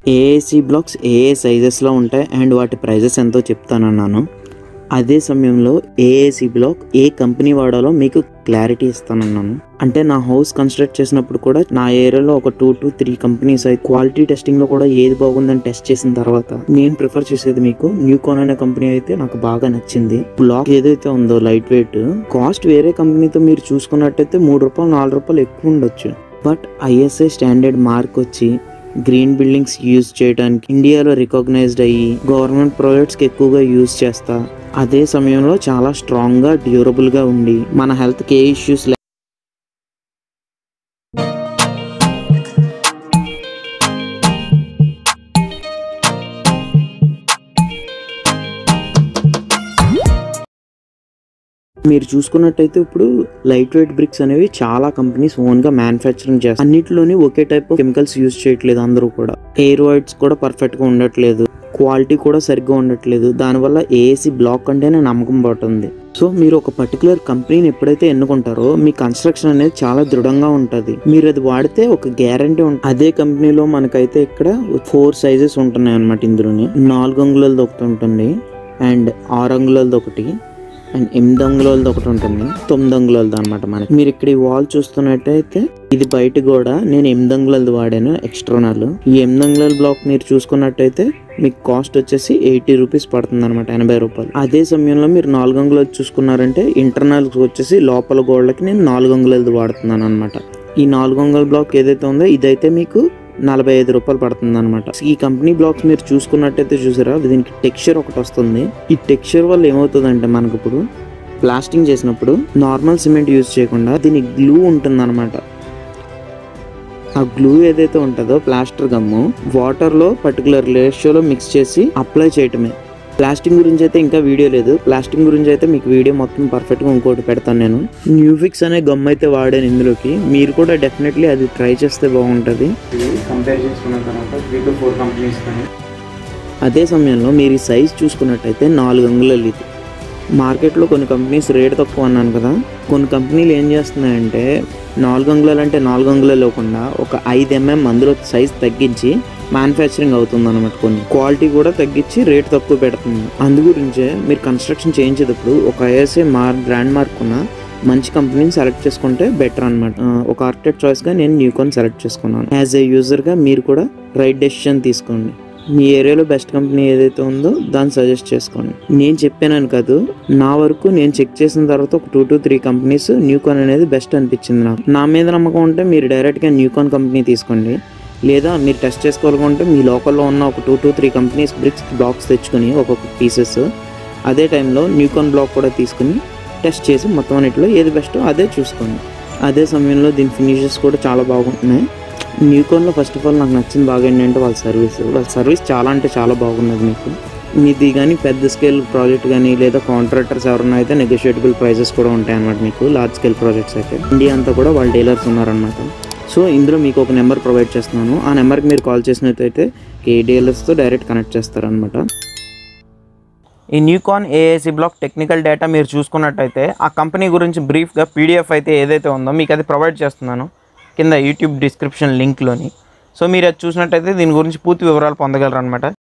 ఏఏసి blocks ఏ ఏ సైజెస్లో ఉంటాయి and వాటి prices ఎంతో చెప్తానన్నాను అదే సమయంలో ఏఏసి బ్లాక్ ఏ కంపెనీ వాడాలో మీకు క్లారిటీ ఇస్తానన్నాను అంటే నా హౌస్ కన్స్ట్రక్ట్ చేసినప్పుడు కూడా నా ఏరియాలో ఒక టూ టు త్రీ కంపెనీస్ అయితే క్వాలిటీ టెస్టింగ్లో కూడా ఏది బాగుందని టెస్ట్ చేసిన తర్వాత నేను ప్రిఫర్ చేసేది మీకు న్యూకాన్ అనే కంపెనీ అయితే నాకు బాగా నచ్చింది బ్లాక్ ఏదైతే ఉందో లైట్ వెయిట్ కాస్ట్ వేరే కంపెనీతో మీరు చూసుకున్నట్టయితే మూడు రూపాయలు నాలుగు రూపాయలు ఎక్కువ ఉండొచ్చు బట్ ఐఎస్ఐ స్టాండర్డ్ మార్క్ వచ్చి గ్రీన్ బిల్డింగ్స్ యూజ్ చేయడానికి ఇండియాలో రికగ్నైజ్డ్ అయ్యి గవర్నమెంట్ ప్రాజెక్ట్స్కి ఎక్కువగా యూజ్ చేస్తా అదే సమయంలో చాలా స్ట్రాంగ్గా డ్యూరబుల్గా ఉండి మన హెల్త్కి ఏ ఇష్యూస్ లే మీరు చూసుకున్నట్టయితే ఇప్పుడు లైట్ వెయిట్ బ్రిక్స్ అనేవి చాలా కంపెనీస్ ఓన్ గా మ్యానుఫ్యాక్చరింగ్ చేస్తారు అన్నిటిలోని ఒకే టైప్ ఆఫ్ కెమికల్స్ యూజ్ చేయట్లేదు అందరూ కూడా ఎయిర్ వైడ్స్ కూడా పర్ఫెక్ట్ గా ఉండట్లేదు క్వాలిటీ కూడా సరిగ్గా ఉండట్లేదు దానివల్ల ఏసీ బ్లాక్ అంటేనే నమ్మకం పడుతుంది సో మీరు ఒక పర్టికులర్ కంపెనీని ఎప్పుడైతే ఎన్నుకుంటారో మీ కన్స్ట్రక్షన్ అనేది చాలా దృఢంగా ఉంటుంది మీరు అది వాడితే ఒక గ్యారంటీ ఉంటుంది అదే కంపెనీలో మనకైతే ఇక్కడ ఫోర్ సైజెస్ ఉంటున్నాయి అనమాట ఇందులోని నాలుగు అంగుళాలది ఒకటి ఉంటుంది అండ్ ఆరు అంగుళాలది ఒకటి అండ్ ఎనిమిది అంగుళాలది ఒకటి ఉంటుంది తొమ్మిది అంగుళాలది అనమాట మనకి మీరు ఇక్కడ ఈ వాల్ చూస్తున్నట్టయితే ఇది బయట కూడా నేను ఎనిమిది అంగుళాలది వాడాను ఎక్స్టర్నల్ ఈ ఎనిమిది అంగుళాల బ్లాక్ మీరు చూసుకున్నట్టయితే మీకు కాస్ట్ వచ్చేసి ఎయిటీ రూపీస్ పడుతుంది అనమాట ఎనభై రూపాయలు అదే సమయంలో మీరు నాలుగు అంగుళాలు చూసుకున్నారంటే ఇంటర్నల్ వచ్చేసి లోపల గోడలకి నేను నాలుగు అంగుళాలది వాడుతున్నాను అనమాట ఈ నాలుగు అంగుళాల బ్లాక్ ఏదైతే ఉందో ఇదైతే మీకు నలభై ఐదు రూపాయలు పడుతుంది అనమాట ఈ కంపెనీ బ్లాక్స్ మీరు చూసుకున్నట్టయితే చూసారా దీనికి టెక్స్చర్ ఒకటి వస్తుంది ఈ టెక్స్చర్ వల్ల ఏమవుతుందంటే మనకు ఇప్పుడు ప్లాస్టింగ్ చేసినప్పుడు నార్మల్ సిమెంట్ యూజ్ చేయకుండా దీని గ్లూ ఉంటుంది ఆ గ్లూ ఏదైతే ఉంటుందో ప్లాస్టర్ గమ్ము వాటర్లో పర్టికులర్ రేషియోలో మిక్స్ చేసి అప్లై చేయటమే ప్లాస్టింగ్ గురించి అయితే ఇంకా వీడియో లేదు ప్లాస్టింగ్ గురించి అయితే మీకు వీడియో మొత్తం పర్ఫెక్ట్గా ఇంకోటి పెడతాను నేను న్యూఫిక్స్ అనే గమ్ అయితే వాడాను ఇందులోకి మీరు కూడా డెఫినెట్లీ అది ట్రై చేస్తే బాగుంటుంది కంపేర్ చేసుకున్న తర్వాత త్రీ టు ఫోర్ కంపెనీస్ కానీ అదే సమయంలో మీరు ఈ సైజ్ చూసుకున్నట్టయితే నాలుగు అంగుళాలు ఇది మార్కెట్లో కొన్ని కంపెనీస్ రేట్ తక్కువ అన్నాను కదా కొన్ని కంపెనీలు ఏం చేస్తున్నాయంటే నాలుగు అంగుళాలు అంటే నాలుగు అంగుళాలు లేకుండా ఒక ఐదు ఎంఎం అందులో సైజ్ తగ్గించి మ్యానుఫ్యాక్చరింగ్ అవుతుంది అనమాట కొన్ని క్వాలిటీ కూడా తగ్గించి రేట్ తక్కువ పెడుతుంది అందు గురించే మీరు కన్స్ట్రక్షన్ చేయించేటప్పుడు ఒక ఐఎస్ఏ మార్ బ్రాండ్ మార్క్ ఉన్న మంచి కంపెనీని సెలెక్ట్ చేసుకుంటే బెటర్ అనమాట ఒక ఆర్కిటెక్ట్ చాయిస్గా నేను న్యూకాన్ సెలెక్ట్ చేసుకున్నాను యాజ్ ఏ యూజర్గా మీరు కూడా రైట్ డెసిషన్ తీసుకోండి మీ ఏరియాలో బెస్ట్ కంపెనీ ఏదైతే ఉందో దాన్ని సజెస్ట్ చేసుకోండి నేను చెప్పానని కాదు నా వరకు నేను చెక్ చేసిన తర్వాత ఒక two to three companies Newcon అనేది బెస్ట్ అనిపించింది నాకు నా మీద నమ్మకం ఉంటే మీరు డైరెక్ట్గా న్యూకాన్ కంపెనీ తీసుకోండి లేదా మీరు టెస్ట్ చేసుకోవాలనుకుంటే మీ లోకల్లో ఉన్న ఒక two to three companies bricks blocks తెచ్చుకొని ఒక్కొక్క పీసెస్ అదే టైంలో న్యూకాన్ బ్లాక్ కూడా తీసుకుని టెస్ట్ చేసి మొత్తం అన్నిటిలో ఏది బెస్టో అదే చూసుకోండి అదే సమయంలో దీని ఫినిషెస్ కూడా చాలా బాగుంటున్నాయి న్యూకాన్లో ఫస్ట్ ఆఫ్ ఆల్ నాకు నచ్చింది బాగా ఏంటంటే వాళ్ళ సర్వీస్ వాళ్ళ సర్వీస్ చాలా అంటే చాలా బాగున్నది మీకు మీది కానీ పెద్ద స్కేల్ ప్రాజెక్ట్ కానీ లేదా కాంట్రాక్టర్స్ ఎవరైనా అయితే నెగోషియేటబుల్ ప్రైజెస్ కూడా ఉంటాయి అన్నమాట మీకు లార్జ్ స్కేల్ ప్రాజెక్ట్స్ అయితే ఇండియా అంతా కూడా వాళ్ళ డీలర్స్ ఉన్నారనమాట సో ఇందులో మీకు ఒక నెంబర్ ప్రొవైడ్ చేస్తున్నాను ఆ నెంబర్కి మీరు కాల్ చేసినట్టయితే ఏ డీలర్స్తో డైరెక్ట్ కనెక్ట్ చేస్తారనమాట ఈ Newcon AAC block technical data మీరు చూసుకున్నట్టయితే ఆ కంపెనీ గురించి బ్రీఫ్గా పీడిఎఫ్ అయితే ఏదైతే ఉందో మీకు అది ప్రొవైడ్ చేస్తున్నాను కింద యూట్యూబ్ డిస్క్రిప్షన్ లింక్లోని సో మీరు అది చూసినట్టయితే దీని గురించి పూర్తి వివరాలు పొందగలరు అనమాట